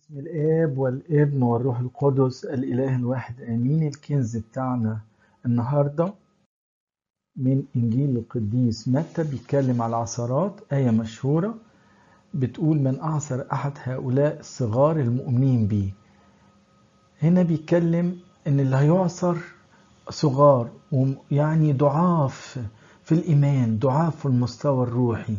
باسم الآب والابن والروح القدس الإله الواحد آمين الكنز بتاعنا النهاردة من إنجيل القديس متى بيتكلم على العثرات آية مشهورة بتقول من أعثر أحد هؤلاء الصغار المؤمنين بيه هنا بيتكلم إن اللي هيعثر صغار يعني ضعاف في الإيمان ضعاف في المستوى الروحي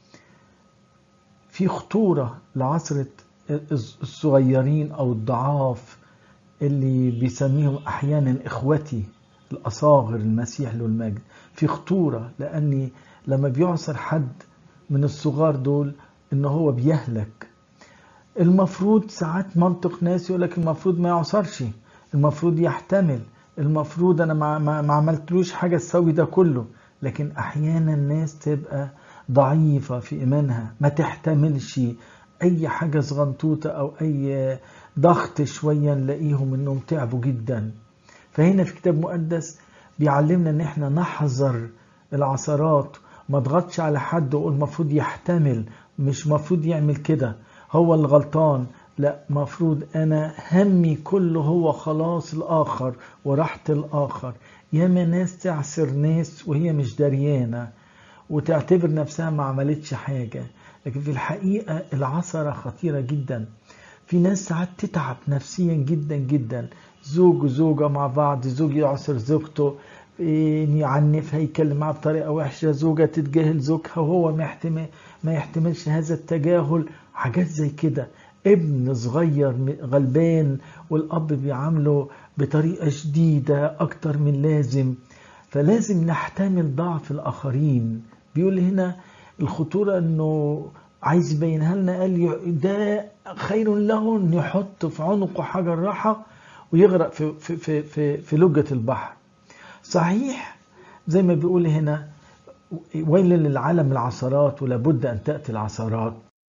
في خطورة لعثرة الصغيرين أو الضعاف اللي بيسميهم أحيانا إخوتي الأصاغر المسيح له المجد في خطورة لأني لما بيعصر حد من الصغار دول إن هو بيهلك المفروض ساعات منطق ناس يقول لك المفروض ما يعصرش المفروض يحتمل المفروض أنا ما, ما, ما عملتلوش حاجة تسوي ده كله لكن أحيانا الناس تبقى ضعيفة في إيمانها ما تحتملش أي حاجة صغنطوطة أو أي ضغط شوية نلاقيهم إنهم تعبوا جدا فهنا في كتاب مقدس بيعلمنا إن إحنا نحذر العثرات ما تضغطش على حد وقول المفروض يحتمل مش مفروض يعمل كده هو الغلطان لا مفروض أنا همي كله هو خلاص الآخر وراحة الآخر ياما ناس تعسر ناس وهي مش دريانة وتعتبر نفسها ما عملتش حاجة لكن في الحقيقة العثرة خطيرة جدا في ناس ساعات تتعب نفسيا جدا جدا زوج وزوجة مع بعض زوج يعصر زوجته يعنفها يتكلم معها بطريقة وحشة زوجة تتجاهل زوجها وهو ما يحتمل ما يحتملش هذا التجاهل حاجات زي كده ابن صغير غلبان والأب بيعامله بطريقة شديدة أكتر من لازم فلازم نحتمل ضعف الآخرين بيقول هنا الخطورة أنه عايز يبينها لنا قال ده خير له أن يحط في عنقه حجر راحة ويغرق في, في, في, في, في لجة البحر صحيح زي ما بيقول هنا ويل للعالم العثرات ولابد أن تأتي العثرات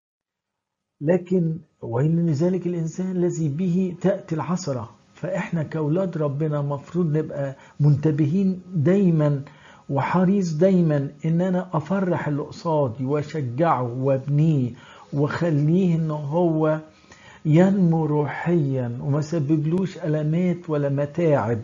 لكن ويل لذلك الإنسان الذي به تأتي العثرة فإحنا كأولاد ربنا مفروض نبقى منتبهين دايما وحريص دايما ان انا افرح اللي قصادي واشجعه وابنيه واخليه ان هو ينمو روحيا وما سببلوش المات ولا متاعب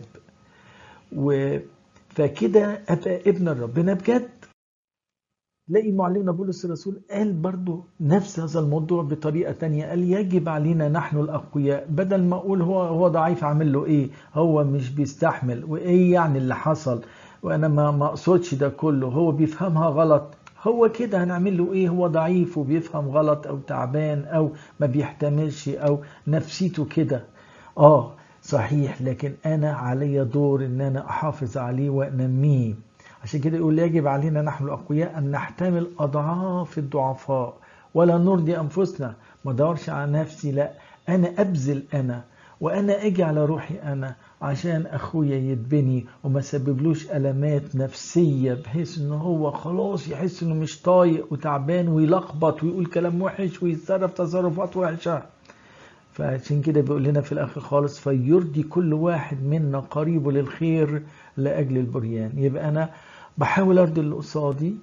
و فكده ابقى ابن ربنا بجد تلاقي معلمنا بولس الرسول قال برضو نفس هذا الموضوع بطريقة تانية قال يجب علينا نحن الأقوياء بدل ما أقول هو هو ضعيف عامل له إيه هو مش بيستحمل وإيه يعني اللي حصل وانا ما ما اقصدش ده كله هو بيفهمها غلط هو كده هنعمل له ايه هو ضعيف وبيفهم غلط او تعبان او ما بيحتملش او نفسيته كده اه صحيح لكن انا علي دور ان انا احافظ عليه وانميه عشان كده يقول يجب علينا نحن الاقوياء ان نحتمل اضعاف الضعفاء ولا نرضي انفسنا ما ادورش على نفسي لا انا ابذل انا وانا اجي على روحي انا عشان اخويا يتبني وما سببلوش المات نفسيه بحيث ان هو خلاص يحس انه مش طايق وتعبان ويلخبط ويقول كلام وحش ويتصرف تصرفات وحشه فعشان كده بيقول لنا في الاخر خالص فيرضي كل واحد منا قريبه للخير لاجل البريان يبقى انا بحاول ارضي اللي قصادي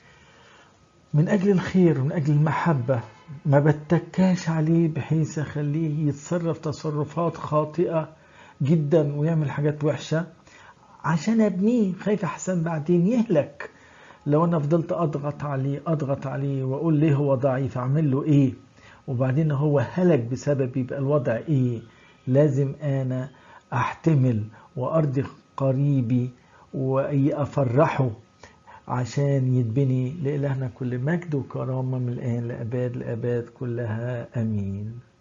من اجل الخير ومن اجل المحبه ما بتكاش عليه بحيث اخليه يتصرف تصرفات خاطئه جدا ويعمل حاجات وحشة عشان ابنيه خايف احسن بعدين يهلك لو انا فضلت اضغط عليه اضغط عليه واقول ليه هو ضعيف اعمل له ايه وبعدين هو هلك بسبب يبقى الوضع ايه لازم انا احتمل وارضي قريبي وافرحه عشان يتبني لإلهنا كل مجد وكرامة من الآن لأباد لأباد كلها أمين